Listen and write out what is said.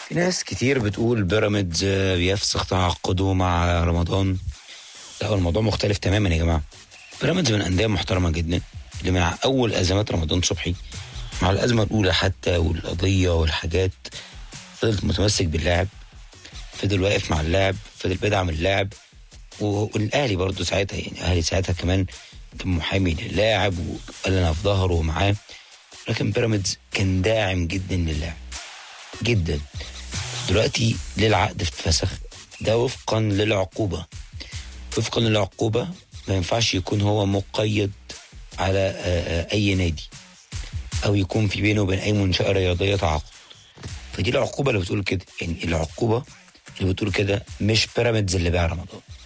في ناس كتير بتقول بيراميدز بيفسخ تعاقده مع رمضان لا هو الموضوع مختلف تماما يا جماعه بيراميدز من انديه محترمه جدا اللي مع اول ازمات رمضان صبحي مع الازمه الاولى حتى والقضيه والحاجات فضلت متمسك باللاعب فضل واقف مع اللاعب فضل بيدعم اللاعب والاهلي برضه ساعتها يعني الاهلي ساعتها كمان كان محامي للاعب وقال انا في ظهره ومعاه لكن بيراميدز كان داعم جدا للاعب جدا دلوقتي ليه العقد اتفسخ ده وفقا للعقوبه وفقا للعقوبه ما ينفعش يكون هو مقيد على آه، آه، اي نادي او يكون في بينه وبين اي منشاه رياضيه تعاقد فدي العقوبه اللي بتقول كده يعني العقوبه اللي بتقول كده مش بيراميدز اللي باع رمضان